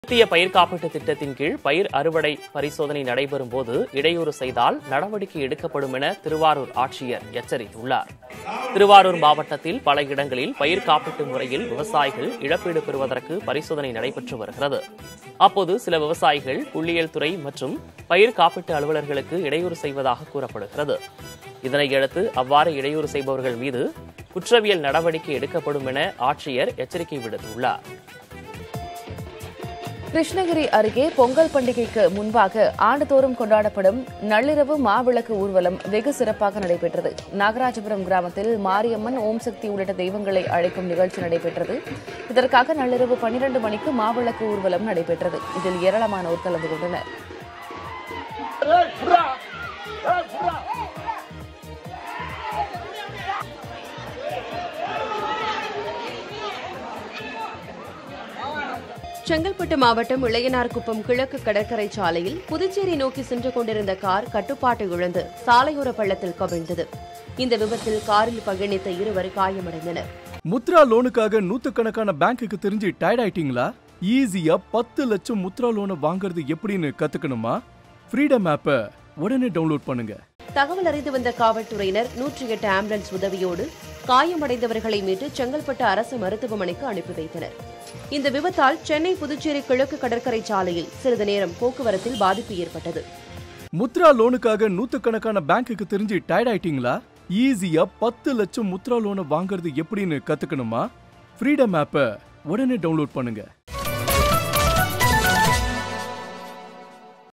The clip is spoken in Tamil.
தேசிய பயிர் காப்பீட்டு திட்டத்தின் கீழ் பயிர் அறுவடை பரிசோதனை நடைபெறும் போது இடையூறு செய்தால் நடவடிக்கை எடுக்கப்படும் என திருவாரூர் ஆட்சியர் எச்சரித்துள்ளார் திருவாரூர் மாவட்டத்தில் பல இடங்களில் பயிர் காப்பீட்டு முறையில் விவசாயிகள் இழப்பீடு பெறுவதற்கு பரிசோதனை நடைபெற்று வருகிறது அப்போது சில விவசாயிகள் புள்ளியியல் துறை மற்றும் பயிர் காப்பீட்டு அலுவலர்களுக்கு இடையூறு செய்வதாக கூறப்படுகிறது இதனையடுத்து அவ்வாறு இடையூறு செய்பவர்கள் மீது குற்றவியல் நடவடிக்கை எடுக்கப்படும் என ஆட்சியர் எச்சரிக்கை விடுத்துள்ளார் கிருஷ்ணகிரி அருகே பொங்கல் பண்டிகைக்கு முன்பாக ஆண்டுதோறும் கொண்டாடப்படும் நள்ளிரவு மாவிளக்கு ஊர்வலம் வெகு சிறப்பாக நடைபெற்றது நாகராஜபுரம் கிராமத்தில் மாரியம்மன் ஓம் சக்தி உள்ளிட்ட தெய்வங்களை அழைக்கும் நிகழ்ச்சி நடைபெற்றது இதற்காக நள்ளிரவு பன்னிரண்டு மணிக்கு மாவிளக்கு ஊர்வலம் நடைபெற்றது இதில் ஏராளமானோர் கலந்து கொண்டனர் செங்கல்பட்டு மாவட்டம் இளையனார்குப்பம் கிழக்கு கடற்கரை சாலையில் புதுச்சேரி நோக்கி சென்று கொண்டிருந்த கார் கட்டுப்பாட்டை இழந்து சாலையோர பள்ளத்தில் கவிழ்ந்தது இந்த விபத்தில் காரில் பயணித்த இருவர் காயமடைந்தனர் முத்ரா லோனுக்காக நூத்துக்கணக்கான பேங்க்குக்கு தெரிஞ்சு டயர்ட் ஆயிட்டீங்களா ஈஸியா பத்து லட்சம் முத்ரா லோனை வாங்குறது எப்படின்னு கத்துக்கணுமா ஃப்ரீடம் ஆப்பை உடனே டவுன்லோட் பண்ணுங்க தகவல் அறிந்து வந்த காவல்துறையினர் நூற்றி எட்டு ஆம்புலன்ஸ் உதவியோடு காயமடைந்தவர்களை மீட்டு செங்கல்பட்டு அரசு மருத்துவமனைக்கு அனுப்பி வைத்தனர் இந்த விபத்தால் சென்னை புதுச்சேரி கிழக்கு கடற்கரை சாலையில் சிறிது நேரம் போக்குவரத்தில் பாதிப்பு ஏற்பட்டது முத்ரா லோனுக்காக நூத்துக்கணக்கான பேங்க்குக்கு தெரிஞ்சு டயர்ட் ஆயிட்டீங்களா ஈஸியா பத்து லட்சம் முத்ரா லோனை வாங்குறது எப்படின்னு கத்துக்கணுமா ஃப்ரீடம் ஆப்பை உடனே டவுன்லோட் பண்ணுங்க